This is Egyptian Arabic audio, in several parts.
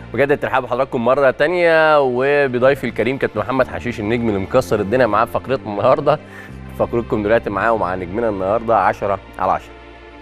بجد الترحاب بحضراتكم مره تانية وبضيفي الكريم كابتن محمد حشيش النجم اللي مكسر الدنيا معاه في فقرتنا النهارده فقرتكم دلوقتي معاه ومع نجمنا النهارده 10 على 10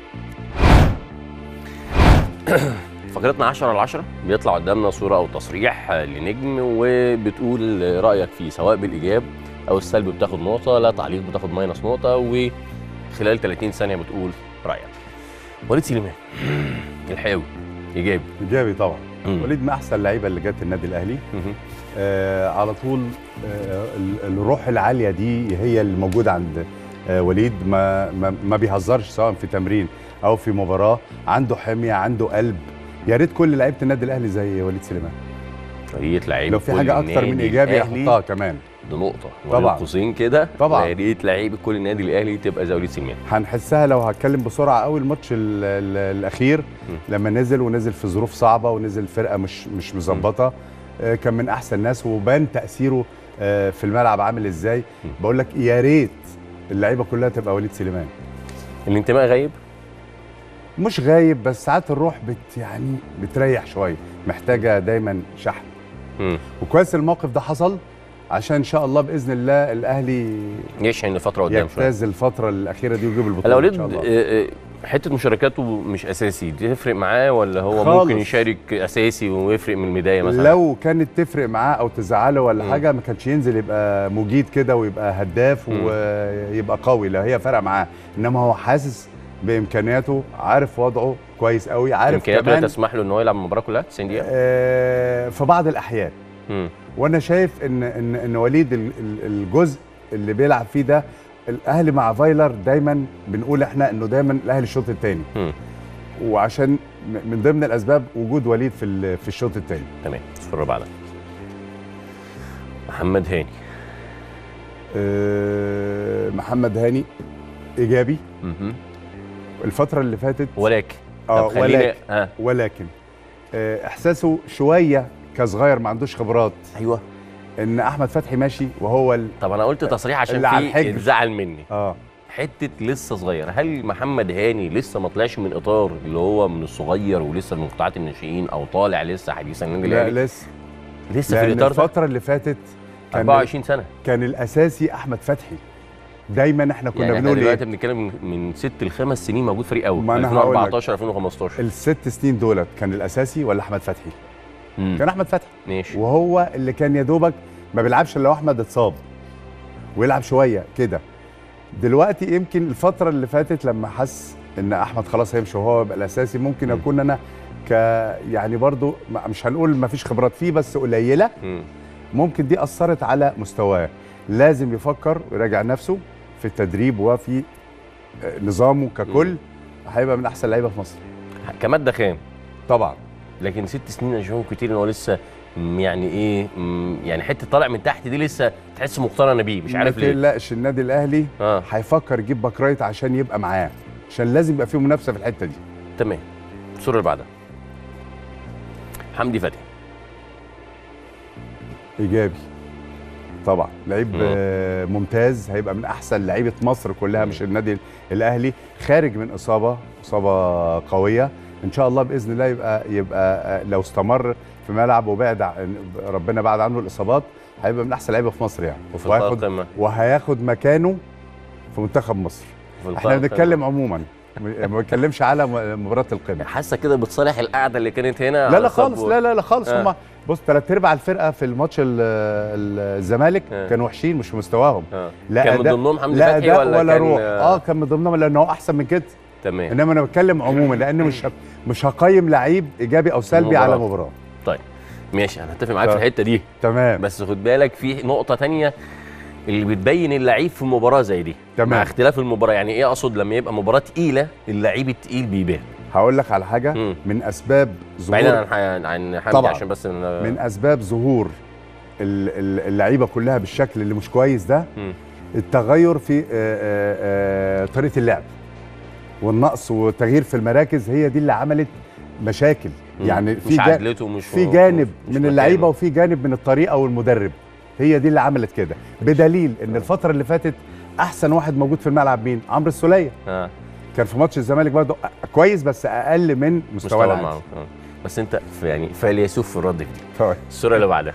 فقرتنا 10 على 10 بيطلع قدامنا صوره او تصريح لنجم وبتقول رايك فيه سواء بالايجاب او السلب بتاخد نقطه لا تعليق بتاخد ماينس نقطه وخلال 30 ثانيه بتقول رايك وليد سليمان الحيوي ايجابي ايجابي طبعا مم. وليد من احسن اللعيبه اللي جت النادي الاهلي مهم. آه على طول آه ال- الروح العاليه دي هي اللي موجوده عند آه وليد ما, ما ما بيهزرش سواء في تمرين او في مباراه عنده حميه عنده قلب يا ريت كل لعيبه النادي الاهلي زي وليد سليمان طريقه لعيب لو في كل حاجه اكتر من النادي ايجابي الأهلي يحطها كمان دي نقطه طبعاً. طبعا قوسين كده طبعاً. يا ريت لعيب كل النادي الاهلي تبقى زي وليد سليمان هنحسها لو هتكلم بسرعه قوي الماتش ال- ال- الاخير لما نزل ونزل في ظروف صعبه ونزل فرقه مش مش مظبطه آه، كان من احسن الناس وبان تاثيره آه، في الملعب عامل ازاي بقول لك يا ريت اللعيبه كلها تبقى وليد سليمان الانتماء غايب مش غايب بس ساعات الروح بت يعني بتريح شويه محتاجه دايما شحن مم. وكويس الموقف ده حصل عشان ان شاء الله باذن الله الاهلي يشحن لفتره قدام شويه يجتاز الفتره الاخيره دي ويجيب البطوله لو ان وليد شاء الله آه، آه، حته مشاركاته مش اساسي دي تفرق معاه ولا هو خالص. ممكن يشارك اساسي ويفرق من البدايه مثلا لو كانت تفرق معاه او تزعله ولا مم. حاجه ما كانش ينزل يبقى مجيد كده ويبقى هداف مم. ويبقى قوي لا هي فرق معاه انما هو حاسس بامكانياته عارف وضعه كويس قوي عارف امكانياته لا كمان تسمح له ان هو يلعب المباراه كلها 90 دقيقه آه في بعض الاحيان مم. وانا شايف ان ان ان وليد ال- ال- الجزء اللي بيلعب فيه ده الاهلي مع فايلر دايما بنقول احنا انه دايما الاهلي الشوط الثاني مم. وعشان م- من ضمن الاسباب وجود وليد في ال- في الشوط الثاني تمام الصوره بعدها محمد هاني آه، محمد هاني ايجابي مهم. الفتره اللي فاتت ولكن اه طب خليني ولكن اه ولكن آه، احساسه شويه كصغير ما عندوش خبرات ايوه ان احمد فتحي ماشي وهو ال... طب انا قلت تصريح عشان اللي على في الحجر. اتزعل مني اه حته لسه صغير هل محمد هاني لسه ما طلعش من اطار اللي هو من الصغير ولسه من قطاعات الناشئين او طالع لسه حديثا النادي لا الاهلي لسه لسه في لان الاطار ده الفتره اللي فاتت كان 24 سنه كان الاساسي احمد فتحي دايما احنا كنا يعني احنا بنقول دلوقتي ايه بنتكلم من- من ست لخمس سنين موجود فريق اول ما أنا هقول لك. 2014 2015 الست سنين دولت كان الاساسي ولا احمد فتحي مم. كان احمد فتحي ماشي وهو اللي كان يا دوبك ما بيلعبش الا لو احمد اتصاب ويلعب شويه كده دلوقتي يمكن الفتره اللي فاتت لما حس ان احمد خلاص هيمشي وهو يبقى الاساسي ممكن مم. اكون انا ك يعني برضو ما- مش هنقول ما فيش خبرات فيه بس قليله مم. ممكن دي اثرت على مستواه لازم يفكر ويراجع نفسه في التدريب وفي آه، نظامه ككل هيبقى من احسن لعيبه في مصر كماده خام طبعا لكن ست سنين يا جون كتير ان هو لسه مم، يعني ايه مم، يعني حته طالع من تحت دي لسه تحس مقتنع بيه مش عارف ما ليه تقلقش النادي الاهلي اه هيفكر يجيب باك رايت عشان يبقى معاه عشان لازم يبقى فيه منافسه في الحته دي تمام الصوره اللي بعدها حمدي فتحي ايجابي طبعا لعيب مم. آه، ممتاز هيبقى من احسن لعيبه مصر كلها مم. مش النادي الاهلي خارج من اصابه اصابه قويه ان شاء الله باذن الله يبقى يبقى آه، لو استمر في ملعب وبعد عن- ربنا بعد عنه الاصابات هيبقى من احسن لعيبه في مصر يعني وفي وهياخد القمه وهياخد مكانه في منتخب مصر في احنا القمة. بنتكلم عموما ما بنتكلمش على م- مباراه القمه حاسه كده بتصالح القعده اللي كانت هنا لا على لا خالص الصبور. لا لا لا خالص آه. هم بص ثلاث ارباع الفرقه في الماتش ال- ال- الزمالك آه. كانوا وحشين مش في مستواهم آه. لا كان من أداء- ضمنهم حمدي لا فتحي أداء ولا ولا كان روح اه كان من ضمنهم لانه هو احسن من كده تمام انما انا بتكلم عموما لان مش ه- مش هقيم لعيب ايجابي او سلبي المباراة. على مباراه طيب ماشي انا هتفق معاك في طيب. الحته دي تمام بس خد بالك في نقطه تانية اللي بتبين اللعيب في مباراه زي دي تمام. مع اختلاف المباراه يعني ايه اقصد لما يبقى مباراه تقيله اللعيب التقيل بيبان هقول لك على حاجه مم. من اسباب بعيدا ظهور عن عن حمدي طبعاً. عشان بس إن- من اسباب ظهور ال- ال- اللعيبه كلها بالشكل اللي مش كويس ده مم. التغير في آه، آه، آه، طريقه اللعب والنقص والتغيير في المراكز هي دي اللي عملت مشاكل مم. يعني في مش جا- عدلته مش في جانب مش من مكانه. اللعيبه وفي جانب من الطريقه والمدرب هي دي اللي عملت كده بدليل ان الفتره اللي فاتت احسن واحد موجود في الملعب مين عمرو السوليه آه. كان في ماتش الزمالك برضه كويس بس اقل من مستواه مستوى العادي معه آه. بس انت في يعني فيلسوف في الرد في دي طيب الصوره اللي بعدها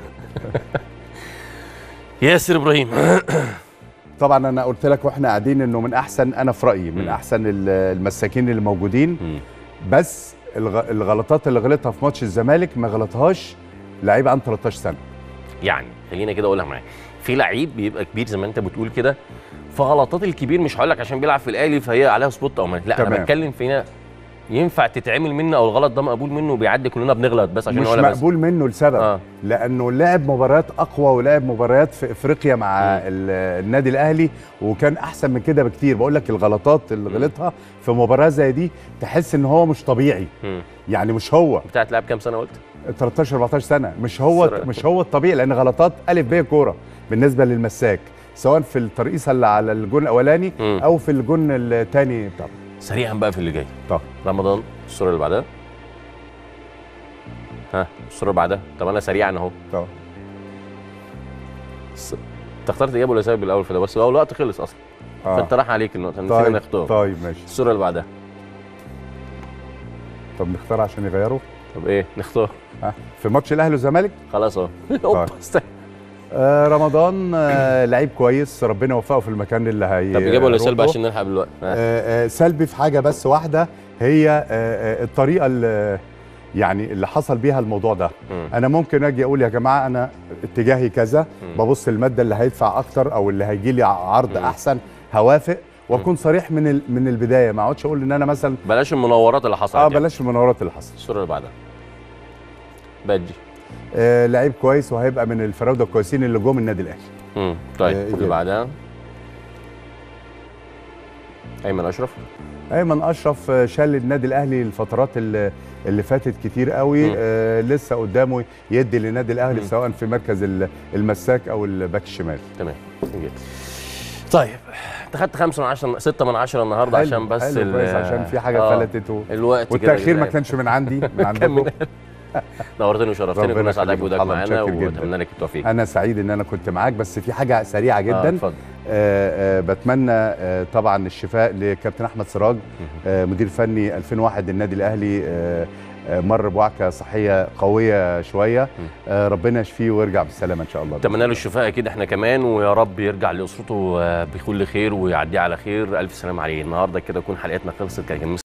ياسر ابراهيم طبعا انا قلت لك واحنا قاعدين انه من احسن انا في رايي من مم. احسن ال- المساكين اللي موجودين مم. بس الغ- الغلطات اللي غلطها في ماتش الزمالك ما غلطهاش لعيب عن 13 سنه يعني خلينا كده اقولها معاك في لعيب بيبقى كبير زي ما انت بتقول كده فغلطات الكبير مش هقول لك عشان بيلعب في الاهلي فهي عليها سبوت او ما لا انا تمام. بتكلم في هنا ينفع تتعمل منه او الغلط ده مقبول منه وبيعدي كلنا بنغلط بس عشان مش هو بس مقبول منه لسبب آه. آه. لانه لعب مباريات اقوى ولعب مباريات في افريقيا مع مم. ال- النادي الاهلي وكان احسن من كده بكتير بقول لك الغلطات اللي مم. غلطها في مباراه زي دي تحس ان هو مش طبيعي مم. يعني مش هو بتاعت لاعب كام سنه قلت 13 14 سنه مش هو سرعة. مش هو الطبيعي لان غلطات الف ب كوره بالنسبه للمساك سواء في الترقيصه اللي على الجون الاولاني مم. او في الجون الثاني بتاعه سريعا بقى في اللي جاي طب رمضان الصوره اللي بعدها ها الصوره اللي بعدها طب انا سريعا اهو طب س- انت اخترت اياب ولا سبب الاول في ده بس هو الوقت خلص اصلا آه. فانت راح عليك النقطه نسينا طيب نختار طيب ماشي الصوره اللي بعدها طب نختار عشان يغيروا طب ايه نختار ها في ماتش الاهلي والزمالك خلاص اهو هوبا استنى. آه رمضان آه لعيب كويس ربنا يوفقه في المكان اللي هي طب ايجابي ولا سلبي يروحه. عشان نلحق بالوقت ها. آه آه سلبي في حاجه بس واحده هي آه آه الطريقه اللي يعني اللي حصل بيها الموضوع ده مم. انا ممكن اجي اقول يا جماعه انا اتجاهي كذا مم. ببص الماده اللي هيدفع اكتر او اللي هيجي لي عرض مم. احسن هوافق واكون صريح من ال- من البدايه ما اقعدش اقول ان انا مثلا بلاش المنورات اللي حصلت اه يعني. بلاش المناورات اللي حصلت الصوره اللي بعدها بادجي آه لعيب كويس وهيبقى من الفراوده الكويسين اللي جم النادي الاهلي امم طيب آه، اللي إيجابي. بعدها ايمن اشرف ايمن اشرف آه، شال النادي الاهلي الفترات اللي, اللي فاتت كتير قوي مم. آه لسه قدامه يدي للنادي الاهلي مم. سواء في مركز ال- المساك او الباك الشمال تمام جيد. طيب انت خدت 5 من 10 6 من 10 النهارده حلو، عشان بس حلو ال- كويس عشان في حاجه آه، فلتت و... الوقت كده والتاخير ما بيلعب. كانش من عندي من عندكم من- نورتني وشرفتني ربنا كنا سعداء يخليك بوجودك محمد، معانا متشكر جدا. واتمنى لك التوفيق انا سعيد ان انا كنت معاك بس في حاجه سريعه آه، جدا اتفضل آه آه بتمنى آه طبعا الشفاء لكابتن احمد سراج آه مدير فني 2001 النادي الاهلي آه آه مر بوعكه صحيه قويه شويه آه ربنا يشفيه ويرجع بالسلامه ان شاء الله اتمنى له الشفاء اكيد احنا كمان ويا رب يرجع لاسرته آه، بكل خير ويعديه على خير الف سلام عليه النهارده كده تكون حلقتنا خلصت كان